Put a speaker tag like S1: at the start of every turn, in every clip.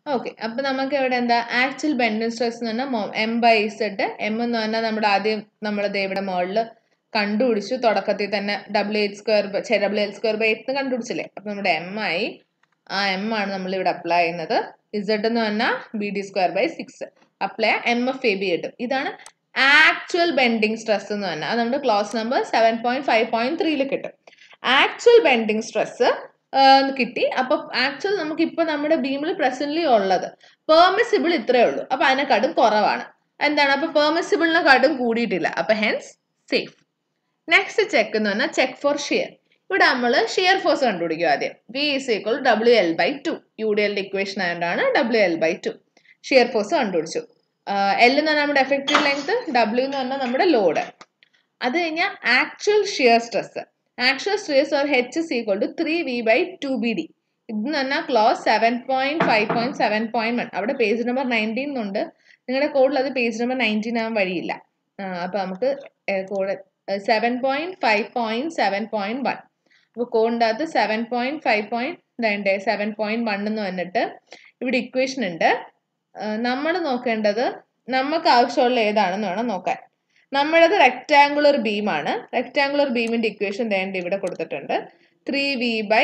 S1: Okay അപ്പൊ നമുക്ക് ഇവിടെ എന്താ ആക്ച്വൽ ബെൻഡിങ് സ്ട്രെസ് എന്ന് പറഞ്ഞാൽ എം ബൈ സെഡ് എം എന്ന് പറഞ്ഞാൽ നമ്മുടെ ആദ്യം നമ്മൾ ഇവിടെ മുകളിൽ കണ്ടുപിടിച്ചു തുടക്കത്തിൽ തന്നെ W H square W L square by eight കണ്ടുപിടിച്ചില്ലേ അപ്പൊ നമ്മുടെ എം ആയി ആ എം ആണ് നമ്മൾ ഇവിടെ അപ്ലൈ ചെയ്യുന്നത് ഇസഡ് എന്ന് പറഞ്ഞാൽ B D square by six apply M F A B കിട്ടും ഇതാണ് ആക്ച്വൽ ബെൻഡിങ് സ്ട്രെസ് എന്ന് പറഞ്ഞാൽ അത് നമ്മുടെ clause number seven point five point ത്രീയിൽ കിട്ടും ആക്ച്വൽ ബെൻഡിങ് സ്ട്രെസ് കിട്ടി അപ്പൊ ആക്ച്വൽ നമുക്ക് ഇപ്പൊ നമ്മുടെ ബീമിൽ പ്രസന്റ്ലി ഉള്ളത് പെർമിസിബിൾ ഇത്രയേ ഉള്ളൂ അപ്പൊ അതിനെക്കാട്ടും കുറവാണ് എന്താണ് അപ്പൊ പെർമിസിബിളിനെക്കാട്ടും കൂടിയിട്ടില്ല അപ്പൊ ഹെൻസ് സേഫ് നെക്സ്റ്റ് ചെക്ക് എന്ന് പറഞ്ഞാൽ ചെക്ക് ഫോർ ഷിയർ ഇവിടെ നമ്മൾ ഷിയർ ഫോഴ്സ് കണ്ടുപിടിക്കും ആദ്യം V is equal W L by two U D എല്ലിന്റെ ഇക്വേഷൻ ആയതുകൊണ്ടാണ് W L by two shear force കണ്ടുപിടിച്ചു എൽ എന്ന് പറഞ്ഞാൽ നമ്മുടെ എഫക്റ്റീവ് ലെങ്ത് ഡബ്ല്യു എന്ന് പറഞ്ഞാൽ നമ്മുടെ ലോഡ് അത് കഴിഞ്ഞാൽ actual shear stress actual stress or H is equal to three V by two B D ഇതെന്ന് പറഞ്ഞാൽ clause seven point five point seven point one അവിടെ പേജ് നമ്പർ നയൻറ്റീൻ ഉണ്ട് നിങ്ങളുടെ കോഡിൽ അത് പേജ് നമ്പർ നയൻറ്റീൻ ആവാൻ വഴിയില്ല അപ്പൊ നമുക്ക് code seven point five point seven point one അപ്പോൾ കോഡിൻ്റെ അകത്ത് സെവൻ പോയിന്റ് ഫൈവ് പോയിന്റ് രണ്ട് സെവൻ പോയിന്റ് വൺ എന്ന് വന്നിട്ട് ഇവിടെ ഇക്വേഷൻ ഉണ്ട് നമ്മൾ നോക്കേണ്ടത് നമുക്ക് ആവശ്യമുള്ള ഏതാണെന്ന് വേണം നോക്കാൻ നമ്മുടേത് റെക്റ്റാങ്കുലർ ബീമാണ് റെക്റ്റാങ്കുലർ ബീമിന്റെ ഇക്വേഷൻ വേണ്ട ഇവിടെ കൊടുത്തിട്ടുണ്ട് three V by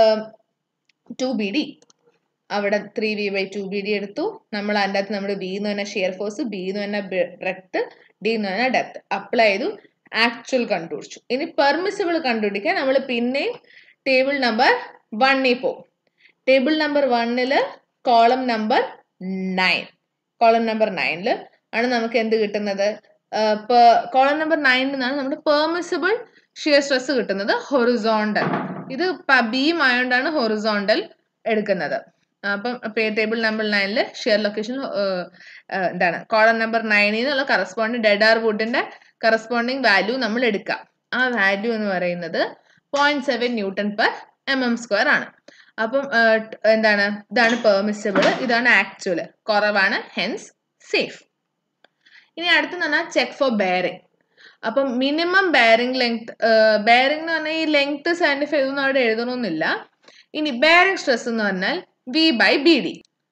S1: two B D അവിടെ three V by two B D എടുത്തു നമ്മൾ അതിൻ്റെ അകത്ത് നമ്മൾ ബി എന്ന് പറഞ്ഞാൽ ഷിയർ ഫോഴ്സ് ബി എന്ന് പറഞ്ഞാൽ ബ്രെത്ത് ഡി എന്ന് പറഞ്ഞാൽ ഡെപ്ത് അപ്ലൈ ചെയ്തു ആക്ച്വൽ കണ്ടുപിടിച്ചു ഇനി പെർമിസിബിൾ കണ്ടുപിടിക്കാൻ നമ്മൾ പിന്നെയും ടേബിൾ നമ്പർ വണ്ണിൽ പോകും ടേബിൾ നമ്പർ വണ്ണില് column number nine column number നയനിൽ ആണ് നമുക്ക് എന്ത് കിട്ടുന്നത് കോളം നമ്പർ നയനിൽ നിന്നാണ് നമ്മുടെ പെർമിസിബിൾ ഷിയർ സ്ട്രെസ് കിട്ടുന്നത് ഹൊറിസോണ്ടൽ ഇത് ബീം ആയതുകൊണ്ടാണ് ഹൊറിസോണ്ടൽ എടുക്കുന്നത് അപ്പം ടേബിൾ നമ്പർ നയനിൽ ഷിയർ ലൊക്കേഷൻ എന്താണ് കോളം നമ്പർ നയനിൽ നിന്നുള്ള കറസ്പോണ്ടിങ് ഡെഡാർ വുഡിന്റെ കറസ്പോണ്ടിങ് വാല്യൂ നമ്മൾ എടുക്കാം ആ വാല്യൂ എന്ന് പറയുന്നത് point seven newton per M M square ആണ് അപ്പം എന്താണ് ഇതാണ് പെർമിസിബിൾ ഇതാണ് ആക്ച്വൽ കുറവാണ് ഹെൻസ് സേഫ് ഇനി അടുത്തെന്ന് പറഞ്ഞാൽ ചെക്ക് ഫോർ ബെയറിംഗ് അപ്പം മിനിമം ബെയറിംഗ് ലെങ്ത് ബെയറിംഗ് എന്ന് പറഞ്ഞാൽ ഈ ലെങ്ത് സെവൻറ്റി ഫൈവ് ഒന്നും അവിടെ എഴുതണമെന്നില്ല ഇനി ബെയറിംഗ് സ്ട്രെസ് എന്ന് പറഞ്ഞാൽ വി ബൈ ബി ഡി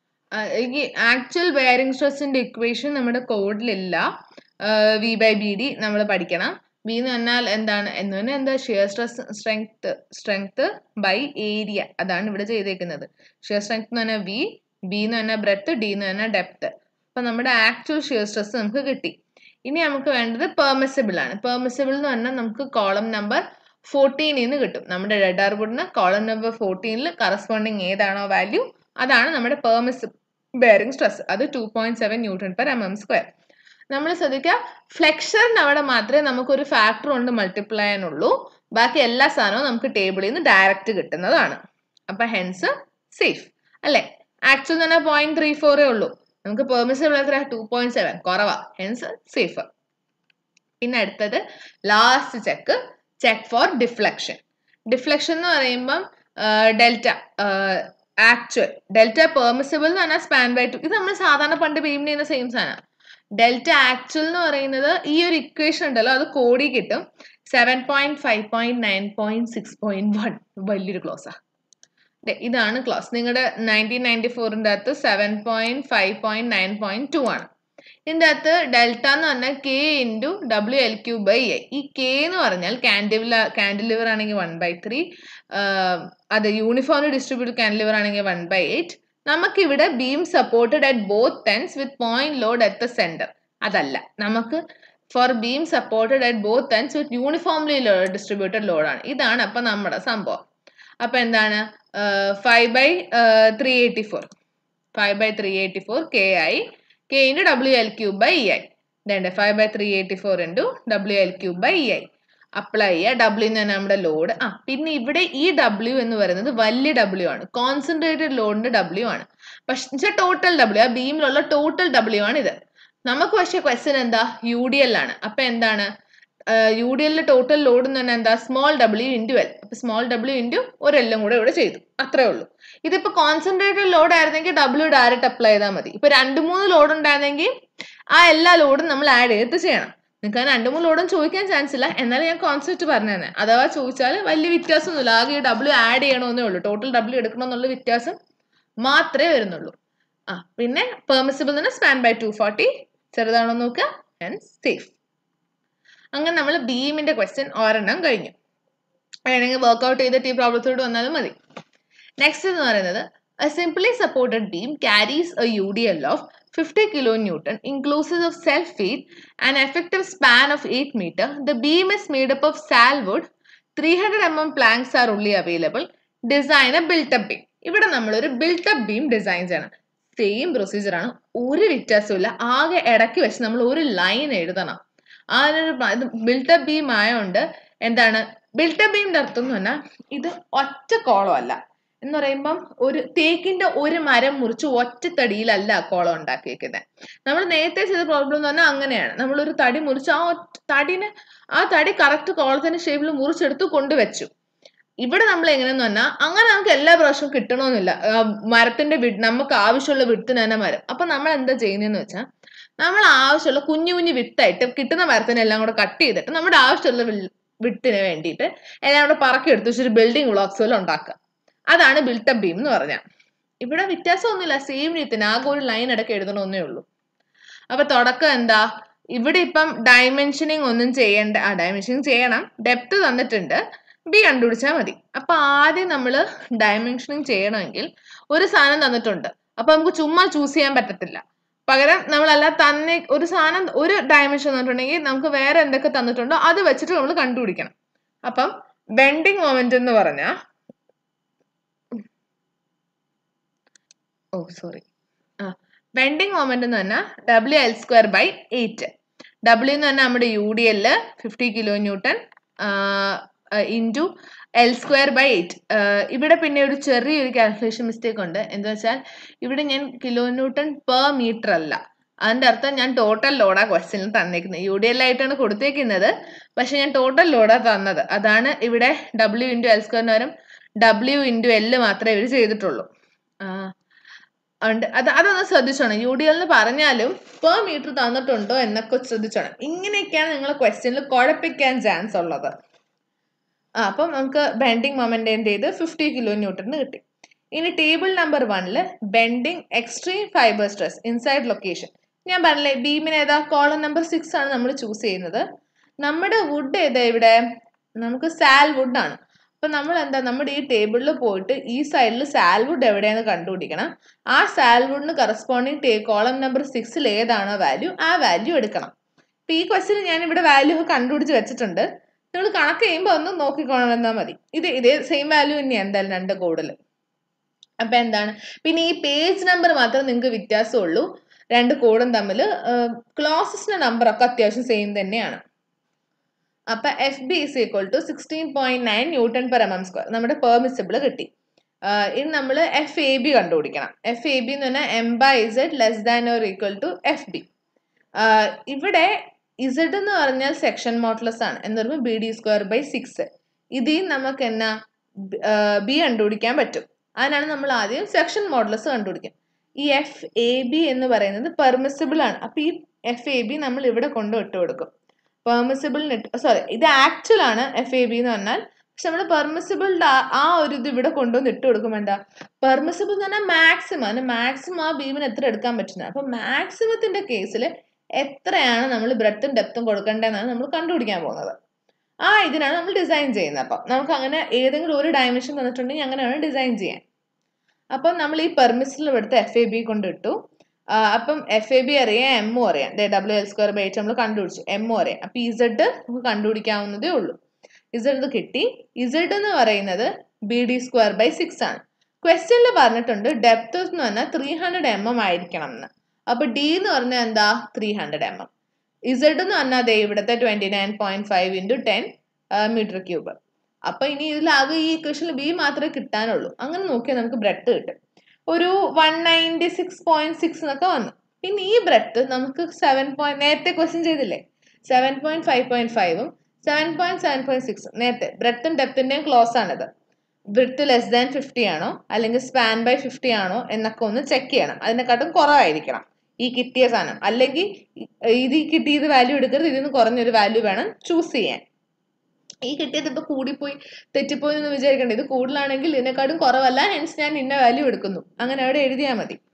S1: ഈ ആക്ച്വൽ ബെയറിംഗ് സ്ട്രെസ്സിന്റെ ഇക്വേഷൻ നമ്മുടെ കോഡിലില്ല വി ബൈ ബി ഡി നമ്മൾ പഠിക്കണം വി എന്ന് പറഞ്ഞാൽ എന്താണ് എന്ന് പറഞ്ഞാൽ എന്താ shear stress strength strength by area അതാണ് ഇവിടെ ചെയ്തേക്കുന്നത് ഷിയർ സ്ട്രെങ്ത് എന്ന് പറഞ്ഞാൽ വി ബി എന്ന് പറഞ്ഞാൽ ബ്രെത്ത് ഡി എന്ന് പറഞ്ഞാൽ ഡെപ്ത് അപ്പൊ നമ്മുടെ ആക്ച്വൽ ഷിയർ സ്ട്രെസ് നമുക്ക് കിട്ടി ഇനി നമുക്ക് വേണ്ടത് പെർമിസിബിൾ ആണ് പെർമിസിബിൾ എന്ന് പറഞ്ഞാൽ നമുക്ക് കോളം നമ്പർ ഫോർട്ടീനിൽ നിന്ന് കിട്ടും നമ്മുടെ റെഡാർ വുഡിന് കോളം നമ്പർ ഫോർട്ടീനിൽ കറസ്പോണ്ടിങ് ഏതാണോ വാല്യൂ അതാണ് നമ്മുടെ പെർമിസ് ബെയറിംഗ് സ്ട്രെസ് അത് two point seven newton per M M square നമ്മൾ ശ്രദ്ധിക്കുക ഫ്ലെക്ഷറിന് അവിടെ മാത്രമേ നമുക്കൊരു ഫാക്ടർ കൊണ്ട് മൾട്ടിപ്ലൈ ചെയ്യാനുള്ളൂ ബാക്കി എല്ലാ സാധനവും നമുക്ക് ടേബിളിൽ നിന്ന് ഡയറക്റ്റ് കിട്ടുന്നതാണ് അപ്പൊ ഹെൻസ് സേഫ് അല്ലെ ആക്ച്വൽ തന്നെ പോയിന്റ് ത്രീ ഫോറേ ഉള്ളൂ നമുക്ക് പെർമിസിബിൾ എത്ര ടു പോയിന്റ് സെവൻ കുറവാ ഹെൻസ് സേഫ് പിന്നെ അടുത്തത് last check check for deflection deflection എന്ന് പറയുമ്പം ഡെൽറ്റ ആക്ച്വൽ ഡെൽറ്റ പെർമിസിബിൾ എന്ന് പറഞ്ഞാൽ സ്പാൻ ബൈ ടു ഇത് നമ്മൾ സാധാരണ പണ്ട് ബീം ചെയ്യുന്ന സെയിം സാധനം ഡെൽറ്റ ആക്ച്വൽ എന്ന് പറയുന്നത് ഈ ഒരു ഇക്വേഷൻ ഉണ്ടല്ലോ അത് കോടി കിട്ടും seven point five point nine point six point one വലിയൊരു ക്ലോസാ ഇതാണ് ക്ലോസ് നിങ്ങളുടെ നയൻറ്റീൻ നയൻറ്റി ഫോറിൻ്റെ അകത്ത് seven point five point nine point two ആണ് ഇതിൻ്റെ അകത്ത് ഡെൽറ്റ എന്ന് പറഞ്ഞാൽ K into W L cube by A E K എന്ന് പറഞ്ഞാൽ കാൻഡിവില കാൻഡിലിവർ ആണെങ്കിൽ വൺ ബൈ ത്രീ അത് യൂണിഫോംലി ഡിസ്ട്രിബ്യൂട്ടഡ് കാൻഡിലിവർ ആണെങ്കിൽ വൺ ബൈ എയ്റ്റ് നമുക്കിവിടെ ബീം സപ്പോർട്ടഡ് അറ്റ് ബോത്ത് ടെൻസ് with point load at the centre അതല്ല നമുക്ക് four beam supported at both ടെൻസ് വിത്ത് യൂണിഫോംലി ഡിസ്ട്രിബ്യൂട്ടഡ് ലോഡാണ് ഇതാണ് അപ്പൊ നമ്മുടെ സംഭവം അപ്പൊ എന്താണ് five by three eighty four five by three eighty four K ആയി K into W L cube by E I ഇതേണ്ട five by three eighty four into W L cube by E I apply ചെയ്യുക W എന്ന് പറഞ്ഞാൽ നമ്മുടെ load ആ പിന്നെ ഇവിടെ ഈ ഡബ്ല്യു എന്ന് പറയുന്നത് വലിയ ഡബ്ല്യു ആണ് കോൺസെൻട്രേറ്റഡ് ലോഡിന്റെ ഡബ്ല്യു ആണ് പക്ഷെ ടോട്ടൽ ഡബ്ല്യു ആ ബീമിലുള്ള ടോട്ടൽ ഡബ്ല്യു ആണ് ഇത് നമുക്ക് പക്ഷേ ക്വസ്റ്റ്യൻ എന്താ യു ഡി എൽ ആണ് അപ്പൊ എന്താണ് യു ഡി എല്ലിന്റെ ടോട്ടൽ ലോഡ് എന്ന് പറഞ്ഞാൽ എന്താ സ്മോൾ ഡബ്ല്യു ഇൻറ്റു എൽ അപ്പൊ സ്മോൾ ഡബ്ല്യു ഇൻറ്റു ഒരു എല്ലും കൂടെ ഇവിടെ ചെയ്തു അത്രേ ഉള്ളൂ ഇതിപ്പോ കോൺസെൻട്രേറ്റഡ് ലോഡ് ആയിരുന്നെങ്കിൽ ഡബ്ല്യു ഡയറക്റ്റ് അപ്ലൈ ചെയ്താൽ മതി ഇപ്പൊ രണ്ട് മൂന്ന് ലോഡ് ഉണ്ടായിരുന്നെങ്കിൽ ആ എല്ലാ ലോഡും നമ്മൾ ആഡ് ചെയ്തിട്ട് ചെയ്യണം നിങ്ങൾക്ക് രണ്ട് മൂന്ന് ലോഡും ചോദിക്കാൻ ചാൻസ് ഇല്ല എന്നാലും ഞാൻ കോൺസെപ്റ്റ് പറഞ്ഞു തന്നെ അഥവാ ചോദിച്ചാൽ വലിയ വ്യത്യാസമൊന്നുമില്ല ആകെ ഈ ഡബ്ല്യു ആഡ് ചെയ്യണമെന്നേ ഉള്ളൂ ടോട്ടൽ ഡബ്ല്യു എടുക്കണമെന്നുള്ള വ്യത്യാസം മാത്രമേ വരുന്നുള്ളൂ ആ പിന്നെ പെർമിസിബിൾ തന്നെ സ്പാൻ ബൈ ടു ഫോർട്ടി ചെറുതാണോ നോക്കുക ആൻഡ് സേഫ് അങ്ങനെ നമ്മൾ ബീമിന്റെ ക്വസ്റ്റ്യൻ ഒരെണ്ണം കഴിഞ്ഞു വേണമെങ്കിൽ വർക്ക്ഔട്ട് ചെയ്തിട്ട് ഈ പ്രോബ്ലത്തോട് വന്നാലും മതി നെക്സ്റ്റ് എന്ന് പറയുന്നത് A simply supported beam carries a UDL of 50 kilonewton inclusive of self weight and effective span of 8 meter. The beam is made up of salwood. 300 mm planks are only available. Design a built-up beam. ഇവിടെ നമ്മൾ ഒരു built up beam design ചെയ്യണം same procedure ആണ് ഒരു വ്യത്യാസമില്ല ആകെ ഇടയ്ക്ക് വെച്ച് നമ്മൾ ഒരു ലൈൻ എഴുതണം ആ ഒരു ബിൽട്ടപ്പ് ബീം ആയതുകൊണ്ട് എന്താണ് ബിൽട്ടപ്പ് ബീമിന്റെ അർത്ഥം എന്ന് പറഞ്ഞാൽ ഇത് ഒറ്റ കോളം അല്ല എന്ന് പറയുമ്പം ഒരു തേക്കിന്റെ ഒരു മരം മുറിച്ച് ഒറ്റ തടിയിലല്ല കോളം ഉണ്ടാക്കിയേക്കുന്നത് നമ്മൾ നേരത്തെ ചെയ്ത പ്രോബ്ലം എന്ന് പറഞ്ഞാൽ അങ്ങനെയാണ് നമ്മൾ ഒരു തടി മുറിച്ച് ആ ഒറ്റ തടിനെ ആ തടി കറക്റ്റ് കോളത്തിന്റെ ഷേപ്പിൽ മുറിച്ചെടുത്ത് കൊണ്ടുവച്ചു ഇവിടെ നമ്മൾ എങ്ങനെയെന്ന് പറഞ്ഞാൽ അങ്ങനെ നമുക്ക് എല്ലാ പ്രാവശ്യവും കിട്ടണമെന്നില്ല ആ, മരത്തിന്റെ വിഡ് നമുക്ക് ആവശ്യമുള്ള വിത്തിന് തന്നെ മരം അപ്പൊ നമ്മൾ എന്താ ചെയ്യുന്നതെന്ന് വെച്ചാൽ നമ്മൾ ആവശ്യമുള്ള കുഞ്ഞു കുഞ്ഞു വിത്തായിട്ട് കിട്ടുന്ന മരത്തിനെ എല്ലാം കൂടെ കട്ട് ചെയ്തിട്ട് നമ്മുടെ ആവശ്യമുള്ള വിട്ടിന് വേണ്ടിയിട്ട് എല്ലാം കൂടെ പറക്കി എടുത്ത് വെച്ചൊരു ബിൽഡിംഗ് ബ്ലോക്സ് പോലെ ഉണ്ടാക്കുക അതാണ് ബിൽട്ടപ്പ് ബീം എന്ന് പറഞ്ഞാൽ ഇവിടെ വ്യത്യാസമൊന്നുമില്ല സെയിം രീതിന് ആകെ ഒരു ലൈൻ ഇടയ്ക്ക് എഴുതണമെന്നേ ഉള്ളൂ അപ്പൊ തുടക്കം എന്താ ഇവിടെ ഇപ്പം ഡയമെൻഷനിങ് ഒന്നും ചെയ്യേണ്ട ആ ഡയമെൻഷനിങ് ചെയ്യണം ഡെപ്ത് തന്നിട്ടുണ്ട് ബി കണ്ടുപിടിച്ചാൽ മതി അപ്പൊ ആദ്യം നമ്മൾ ഡയമെൻഷനിങ് ചെയ്യണമെങ്കിൽ ഒരു സാധനം തന്നിട്ടുണ്ട് അപ്പൊ നമുക്ക് ചുമ്മാ ചൂസ് ചെയ്യാൻ പറ്റത്തില്ല പകരം നമ്മളല്ല തന്നെ ഒരു സാധനം ഒരു ഡയമെൻഷൻ തന്നിട്ടുണ്ടെങ്കിൽ നമുക്ക് വേറെ എന്തൊക്കെ തന്നിട്ടുണ്ടോ അത് വെച്ചിട്ട് നമ്മൾ കണ്ടുപിടിക്കണം അപ്പം ബെൻഡിങ് മൊമെന്റ് എന്ന് പറഞ്ഞാൽ ഓ സോറി ആ ബെൻഡിങ് മൊമെന്റ് എന്ന് പറഞ്ഞാൽ W L square by eight W എന്ന് പറഞ്ഞാൽ നമ്മുടെ U D L fifty kilo newton into L square by eight ഇവിടെ പിന്നെ ഒരു ചെറിയൊരു കാൽക്കുലേഷൻ മിസ്റ്റേക്ക് ഉണ്ട് എന്താ വെച്ചാൽ ഇവിടെ ഞാൻ കിലോ ന്യൂട്ടൺ പെർ മീറ്റർ അല്ല അതിന്റെ അർത്ഥം ഞാൻ ടോട്ടൽ ലോഡാ ക്വസ്റ്റ്യനിൽ തന്നേക്കുന്നത് യു ഡി എൽ ആയിട്ടാണ് കൊടുത്തേക്കുന്നത് പക്ഷെ ഞാൻ ടോട്ടൽ ലോഡാ തന്നത് അതാണ് ഇവിടെ ഡബ്ല്യു ഇൻറ്റു എൽ സ്ക്വയറിന് പകരം ഡബ്ല്യു ഇൻറ്റു എല്ല് മാത്രമേ ഇവർ ചെയ്തിട്ടുള്ളൂ ആ ഉണ്ട് അത് അതൊന്ന് ശ്രദ്ധിച്ചോണം യു ഡി എൽ എന്ന് പറഞ്ഞാലും പെർ മീറ്റർ തന്നിട്ടുണ്ടോ എന്നൊക്കെ ശ്രദ്ധിച്ചോണം ഇങ്ങനെയൊക്കെയാണ് നിങ്ങൾ ക്വസ്റ്റ്യനിൽ കുഴപ്പിക്കാൻ ചാൻസ് ഉള്ളത് ആ അപ്പം നമുക്ക് ബെൻഡിങ് മൊമെന്റ് എന്ത് ചെയ്ത് ഫിഫ്റ്റി കിലോ ന്യൂട്ടന് കിട്ടി ഇനി ടേബിൾ നമ്പർ വണ്ണില് bending extreme fibre stress inside location ഞാൻ പറഞ്ഞില്ലേ ബീമിന് ഏതാ കോളം നമ്പർ സിക്സ് ആണ് നമ്മൾ ചൂസ് ചെയ്യുന്നത് നമ്മുടെ വുഡ് ഏതാ ഇവിടെ നമുക്ക് സാൽ വുഡ് ആണ് അപ്പൊ നമ്മൾ എന്താ നമ്മുടെ ഈ ടേബിളിൽ പോയിട്ട് ഈ സൈഡിൽ സാൽവുഡ് എവിടെയാന്ന് കണ്ടുപിടിക്കണം ആ സാൽവുഡിന് കറസ്പോണ്ടിങ് ടേ കോളം നമ്പർ സിക്സിൽ ഏതാണോ വാല്യൂ ആ വാല്യൂ എടുക്കണം ഇപ്പൊ ഈ ക്വസ്റ്റിന് ഞാൻ ഇവിടെ വാല്യൂ കണ്ടുപിടിച്ച് വെച്ചിട്ടുണ്ട് നിങ്ങൾ കണക്ക് ചെയ്യുമ്പോൾ ഒന്ന് നോക്കിക്കൊണ്ടാൽ മതി ഇത് ഇതേ സെയിം വാല്യൂ തന്നെയാണ് എന്തായാലും രണ്ട് കോഡിൽ അപ്പൊ എന്താണ് പിന്നെ ഈ പേജ് നമ്പർ മാത്രം നിങ്ങൾക്ക് വ്യത്യാസമുള്ളൂ രണ്ട് കോഡും തമ്മിൽ ക്ലോസസിന്റെ നമ്പർ ഒക്കെ അത്യാവശ്യം സെയിം തന്നെയാണ് അപ്പൊ F B is equal to sixteen point nine newton per M M square നമ്മുടെ പെർമിസിബിൾ കിട്ടി ആഹ് ഇനി നമ്മൾ എഫ് എ ബി കണ്ടുപിടിക്കണം എഫ് എ ബി എന്ന് പറഞ്ഞാൽ M by Z less than or equal to F B ഇവിടെ ഇസഡ് എന്ന് പറഞ്ഞാൽ സെക്ഷൻ മോഡ്ലസ് ആണ് എന്ന് പറയുമ്പോൾ B D square by six ഇതിൽ നമുക്ക് എന്നാ ബി കണ്ടുപിടിക്കാൻ പറ്റും അതിനാണ് നമ്മൾ ആദ്യം സെക്ഷൻ മോഡലസ് കണ്ടുപിടിക്കുക ഈ എഫ് എ ബി എന്ന് പറയുന്നത് പെർമിസിബിൾ ആണ് അപ്പൊ ഈ എഫ് എ ബി നമ്മൾ ഇവിടെ കൊണ്ട് ഇട്ട് കൊടുക്കും പെർമിസിബിൾ നെറ്റ് സോറി ഇത് ആക്ച്വൽ ആണ് എഫ് എ ബി എന്ന് പറഞ്ഞാൽ പക്ഷെ നമ്മൾ പെർമിസിബിളിന്റെ ആ ഒരു ഇത് ഇവിടെ കൊണ്ടുവന്ന് ഇട്ട് കൊടുക്കുമ്പോൾ എന്താ പെർമിസിബിൾ എന്ന് പറഞ്ഞാൽ മാക്സിമം അതിന് മാക്സിമം ആ ബീമിന് എത്ര എടുക്കാൻ പറ്റുന്നത് അപ്പൊ മാക്സിമത്തിന്റെ കേസിൽ എത്രയാണ് നമ്മൾ ബ്രെത്തും ഡെപ്തും കൊടുക്കേണ്ടതെന്നാണ് നമ്മൾ കണ്ടുപിടിക്കാൻ പോകുന്നത് ആ ഇതിനാണ് നമ്മൾ ഡിസൈൻ ചെയ്യുന്നത് അപ്പം നമുക്ക് അങ്ങനെ ഏതെങ്കിലും ഒരു ഡയമെൻഷൻ തന്നിട്ടുണ്ടെങ്കിൽ അങ്ങനെയാണ് ഡിസൈൻ ചെയ്യാൻ അപ്പം നമ്മൾ ഈ പെർമിസിൽ എടുത്ത് എഫ് എ ബി കൊണ്ടിട്ടു ആ, അപ്പം എഫ് എ ബി അറിയാം എമ്മും അറിയാം ഡബ്ല്യു എൽ സ്ക്വയർ ബൈ എയ്റ്റ് നമ്മൾ കണ്ടുപിടിച്ചു എമ്മും അറിയാം അപ്പൊ ഇസഡ് നമുക്ക് കണ്ടുപിടിക്കാവുന്നതേ ഉള്ളൂ ഇസഡ് കിട്ടി ഇസഡ് എന്ന് പറയുന്നത് B D square by six ആണ് ക്വസ്റ്റ്യനിൽ പറഞ്ഞിട്ടുണ്ട് ഡെപ്ത് എന്ന് പറഞ്ഞാൽ ത്രീ ഹൺഡ്രഡ് എം എം ആയിരിക്കണം എന്ന് അപ്പൊ ഡി എന്ന് പറഞ്ഞാൽ എന്താ three hundred M M Z എന്ന് പറഞ്ഞാൽ അതെ ഇവിടുത്തെ twenty nine point five into ten metre cube അപ്പൊ ഇനി ഇതിലാകെ ഈ ഇക്വേഷനിൽ ബി മാത്രമേ കിട്ടാനുള്ളൂ അങ്ങനെ നോക്കിയാൽ നമുക്ക് ബ്രെഡ് കിട്ടും ഒരു one ninety six point six എന്നൊക്കെ വന്നു പിന്നെ ഈ ബ്രെഡ് നമുക്ക് സെവൻ പോയിന്റ് നേരത്തെ ക്വസ്റ്റ്യൻ ചെയ്തില്ലേ സെവൻ പോയിന്റ് ഫൈവ് പോയിന്റ് ഫൈവും seven point seven point six നേരത്തെ ബ്രെത്തും ഡെപ്തിന്റെയും ക്ലോസ് ആണിത് ബ്രിത്ത് ലെസ് ദാൻ ഫിഫ്റ്റി ആണോ അല്ലെങ്കിൽ സ്പാൻ ബൈ ഫിഫ്റ്റി ആണോ എന്നൊക്കെ ഒന്ന് ചെക്ക് ചെയ്യണം അതിനെക്കാട്ടും കുറവായിരിക്കണം ഈ കിട്ടിയ സാധനം അല്ലെങ്കിൽ ഇത് കിട്ടിയത് വാല്യൂ എടുക്കരുത് ഇതിൽ നിന്ന് കുറഞ്ഞൊരു വാല്യൂ വേണം ചൂസ് ചെയ്യാൻ ഈ കിട്ടിയത് ഇപ്പൊ കൂടിപ്പോയി തെറ്റിപ്പോയി എന്ന് വിചാരിക്കണ്ട ഇത് കൂടുതലാണെങ്കിൽ ഇതിനെക്കാട്ടും കുറവല്ല ഹെൻസ് ഞാൻ ഇന്ന വാല്യൂ എടുക്കുന്നു അങ്ങനെ അവിടെ എഴുതിയാൽ മതി